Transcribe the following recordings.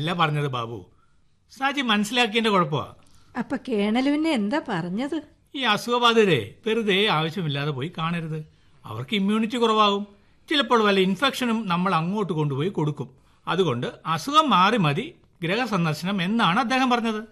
അങ്ങനെയല്ല പറഞ്ഞത് ബാബു സജി മനസ്സിലാക്കിയതിന്റെ കുഴപ്പമാ അപ്പൊ കേണലുവിനെ എന്താ പറഞ്ഞത് ഈ അസുഖബാധിതരെ വെറുതെ ആവശ്യമില്ലാതെ പോയി കാണരുത് അവർക്ക് ഇമ്മ്യൂണിറ്റി കുറവാകും ചിലപ്പോൾ വല്ല ഇൻഫെക്ഷനും നമ്മൾ അങ്ങോട്ട് കൊണ്ടുപോയി കൊടുക്കും അതുകൊണ്ട് അസുഖം മാറി മതി ഗ്രഹസന്ദർശനം എന്നാണ് അദ്ദേഹം പറഞ്ഞത്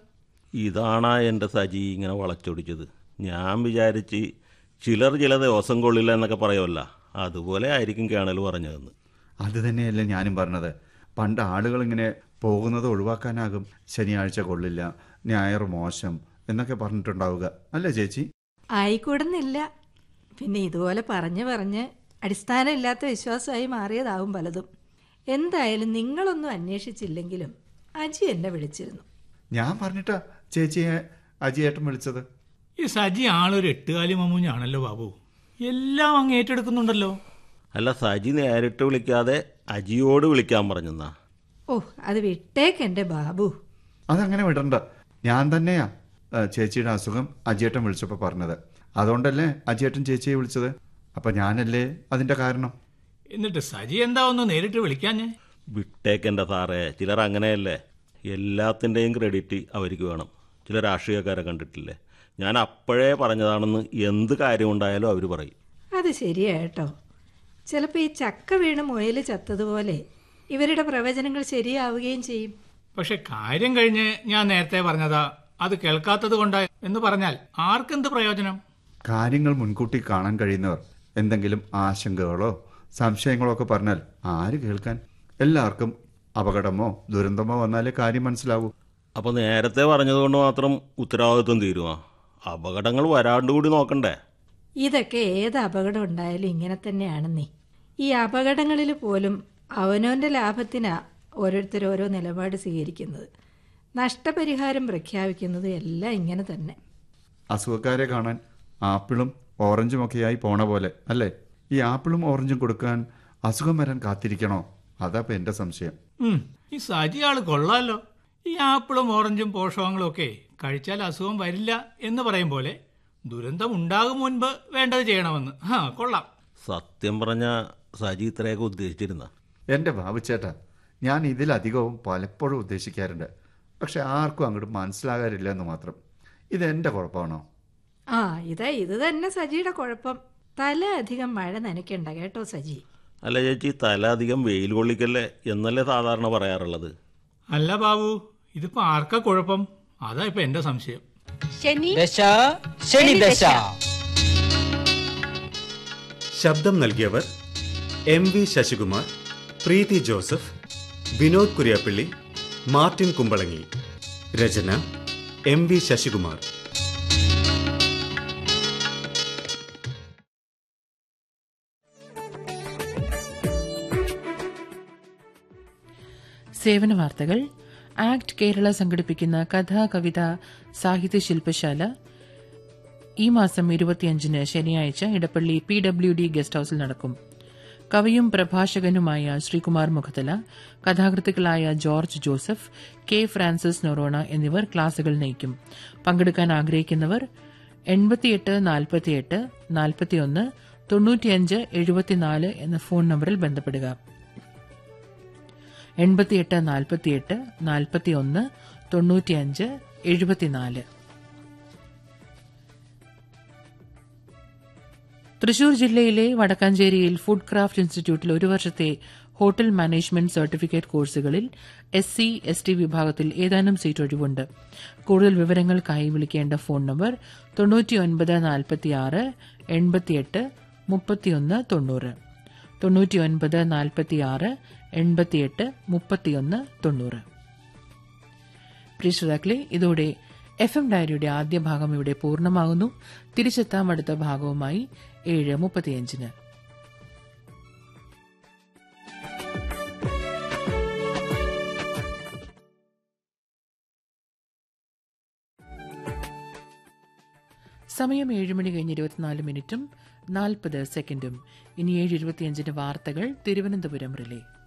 ഇതാണ് എൻ്റെ സജി ഇങ്ങനെ വളച്ചൊടിച്ചത് ഞാൻ വിചാരിച്ച് ചിലർ ചില ദിവസം കൊള്ളില്ല എന്നൊക്കെ പറയുമല്ല അതുപോലെ ആയിരിക്കും കേണൽ പറഞ്ഞതെന്ന് അത് തന്നെയല്ലേ ഞാനും പറഞ്ഞത് പണ്ട് ആളുകൾ ഇങ്ങനെ പോകുന്നത് ഒഴിവാക്കാനാകും ശനിയാഴ്ച കൊള്ളില്ല ഞായർ മോശം എന്നൊക്കെ പറഞ്ഞിട്ടുണ്ടാവുക അല്ലേ ചേച്ചി ആയിക്കൂടുന്നില്ല പിന്നെ ഇതുപോലെ പറഞ്ഞു പറഞ്ഞ് അടിസ്ഥാനമില്ലാത്ത വിശ്വാസമായി മാറിയതാവും പലതും എന്തായാലും നിങ്ങളൊന്നും അന്വേഷിച്ചില്ലെങ്കിലും അജി എന്നെ വിളിച്ചിരുന്നു ഞാൻ പറഞ്ഞിട്ടാ ചേച്ചിയെ അജിയേട്ടൻ വിളിച്ചത് ഈ സജി ആളൊരു എട്ടുകാലി മമ്മൂഞ്ഞാണല്ലോ ബാബു എല്ലാം അങ്ങ് ഏറ്റെടുക്കുന്നുണ്ടല്ലോ അല്ല സജി നേരിട്ട് വിളിക്കാതെ അജിയോട് വിളിക്കാൻ പറഞ്ഞെന്നാ ഓ അത് വിട്ടേക്ക് എൻ്റെ ബാബു അതങ്ങനെ വിടണ്ട ഞാൻ തന്നെയാ ആ, ചേച്ചിയുടെ അസുഖം അജിയേട്ടൻ വിളിച്ചപ്പോൾ പറഞ്ഞത് അതുകൊണ്ടല്ലേ അജിയേട്ടൻ ചേച്ചിയെ വിളിച്ചത് അപ്പൊ ഞാനല്ലേ അതിന്റെ കാരണം എന്നിട്ട് സജി എന്താ ഒന്ന് നേരിട്ട് വിളിക്കാഞ്ഞേ വിട്ടേക്കെൻ്റെ സാറേ ചിലർ അങ്ങനെയല്ലേ എല്ലാത്തിൻ്റെയും ക്രെഡിറ്റ് അവർക്ക് വേണം ചില രാഷ്ട്രീയക്കാരെ കണ്ടിട്ടില്ലേ ഞാൻ അപ്പോഴേ പറഞ്ഞതാണെന്ന് എന്ത് കാര്യമുണ്ടായാലും അവർ പറയും അത് ശരിയാ കേട്ടോ ചിലപ്പോൾ ഈ ചക്ക വീണ് മുയൽ ചത്തതുപോലെ ഇവരുടെ പ്രവചനങ്ങൾ ശരിയാവുകയും ചെയ്യും പക്ഷെ കാര്യം കഴിഞ്ഞ് ഞാൻ നേരത്തെ പറഞ്ഞതാ അത് കേൾക്കാത്തത് കൊണ്ടാ എന്ന് പറഞ്ഞാൽ ആർക്കെന്ത് പ്രയോജനം കാര്യങ്ങൾ മുൻകൂട്ടി കാണാൻ കഴിയുന്നവർ എന്തെങ്കിലും ആശങ്കകളോ സംശയങ്ങളോ ഒക്കെ പറഞ്ഞാൽ ആര് കേൾക്കാൻ എല്ലാവർക്കും അപകടമോ ദുരന്തമോ വന്നാലേ കാര്യം മനസ്സിലാവൂ അപ്പോൾ നേരത്തെ പറഞ്ഞതുകൊണ്ട് മാത്രം ഉത്തരവാദിത്വം തീരുമാ അപകടങ്ങൾ വരാണ്ട് കൂടി നോക്കണ്ടേ ഇതൊക്കെ ഏത് അപകടം ഉണ്ടായാലും ഇങ്ങനെ തന്നെയാണെന്നേ ഈ അപകടങ്ങളിൽ പോലും അവനവൻ്റെ ലാഭത്തിനാ ഓരോരുത്തർ ഓരോ നിലപാട് സ്വീകരിക്കുന്നത് നഷ്ടപരിഹാരം പ്രഖ്യാപിക്കുന്നത് എല്ലാം ഇങ്ങനെ തന്നെ അസുഖക്കാരെ കാണാൻ ആപ്പിളും ഓറഞ്ചും ഒക്കെയായി പോണ പോലെ അല്ലേ ഈ ആപ്പിളും ഓറഞ്ചും കൊടുക്കാൻ അസുഖം വരാൻ കാത്തിരിക്കണോ അതാ ഇപ്പൊ എന്റെ സംശയം ഉം, ഈ സജി ആള് കൊള്ളാലോ ഈ ആപ്പിളും ഓറഞ്ചും പോഷകങ്ങളും ഒക്കെ കഴിച്ചാൽ അസുഖം വരില്ല എന്ന് പറയും പോലെ ദുരന്തം ഉണ്ടാകും മുൻപ് വേണ്ടത് ചെയ്യണമെന്ന് ആ കൊള്ളാം സത്യം പറഞ്ഞ സജി ഇത്രയൊക്കെ ഉദ്ദേശിച്ചിരുന്ന എന്റെ ബാബുച്ചേട്ടാ ഞാൻ ഇതിലധികവും പലപ്പോഴും ഉദ്ദേശിക്കാറുണ്ട് പക്ഷെ ആർക്കും അങ്ങോട്ട് മനസ്സിലാകാറില്ല എന്ന് മാത്രം ഇത് എന്റെ കുഴപ്പമാണോ ആ ഇതാ ഇത് തന്നെ സജിയുടെ കുഴപ്പം തല അധികം മഴ നനയ്ക്കണ്ട കേട്ടോ സജി അല്ല ചേച്ചി തല അധികം വെയിൽ കൊള്ളിക്കല്ലേ എന്നല്ലേ സാധാരണ പറയാറുള്ളത് അല്ല ബാബു ഇതിപ്പോ ആർക്കാ കുഴപ്പം അതാ ഇപ്പൊ എന്റെ സംശയം ശനി ദശ ശനി ദശ ശബ്ദം നൽകിയവർ എം വി ശശികുമാർ പ്രീതി ജോസഫ് വിനോദ് കുര്യാപ്പള്ളി മാർട്ടിൻ കുമ്പളങ്ങി രചന എം വി ശശികുമാർ സേവന വാർത്തകൾ ആക്ട് കേരള സംഘടിപ്പിക്കുന്ന കഥാ കവിത സാഹിത്യ ശില്പശാല ഈ മാസം ഇരുപത്തിയഞ്ചിന് ശനിയാഴ്ച Edappally P W D guest ഹൌസിൽ നടക്കും കവിയും പ്രഭാഷകനുമായ ശ്രീകുമാർ മുഖത്തല കഥാകൃത്തുക്കളായ ജോർജ് ജോസഫ് കെ ഫ്രാൻസിസ് നൊറോണ എന്നിവർ ക്ലാസുകൾ നയിക്കും പങ്കെടുക്കാൻ ആഗ്രഹിക്കുന്നവർ എൺപത്തിയെട്ട് നാൽപ്പത്തിയെട്ട് നാൽപ്പത്തിയൊന്ന് തൊണ്ണൂറ്റിയഞ്ച് എഴുപത്തിനാല് എന്ന ഫോൺ നമ്പറിൽ ബന്ധപ്പെടുക എൺപത്തിയെട്ട് നാൽപ്പത്തിയെട്ട് നാൽപ്പത്തിയൊന്ന് തൊണ്ണൂറ്റിയഞ്ച് എഴുപത്തിനാല് തൃശൂർ ജില്ലയിലെ വടക്കാഞ്ചേരിയിൽ ഫുഡ് ക്രാഫ്റ്റ് ഇൻസ്റ്റിറ്റ്യൂട്ടിൽ ഒരു വർഷത്തെ ഹോട്ടൽ മാനേജ്മെന്റ് സർട്ടിഫിക്കറ്റ് കോഴ്സുകളിൽ എസ് സി എസ് ടി വിഭാഗത്തിൽ ഏതാനും സീറ്റ് ഒഴിവുണ്ട് കൂടുതൽ വിവരങ്ങൾക്കായി വിളിക്കേണ്ട ഫോൺ നമ്പർ തൊണ്ണൂറ്റിയൊൻപത് നാൽപ്പത്തിയാറ് എൺപത്തിയെട്ട് മുപ്പത്തിയൊന്ന് തൊണ്ണൂറ് തൊണ്ണൂറ്റിയൊൻപത് നാൽപ്പത്തിയാറ് എൺപത്തിയെട്ട് മുപ്പത്തിയൊന്ന് തൊണ്ണൂറ് പ്രിയ ശ്രോതാക്കളെ ഇതോടെ എഫ് എം ഡയറിയുടെ ആദ്യ ഭാഗം ഇവിടെ പൂർണ്ണമാകുന്നു തിരിച്ചെത്താം അടുത്ത ഭാഗവുമായി ഏഴ് മുപ്പത്തിയഞ്ചിന് സമയം ഏഴ് മണി കഴിഞ്ഞ് ഇരുപത്തിനാല് മിനിറ്റും നാൽപ്പത് സെക്കൻഡും ഇനി ഏഴ് ഇരുപത്തിയഞ്ചിന് വാർത്തകൾ തിരുവനന്തപുരം റിലേ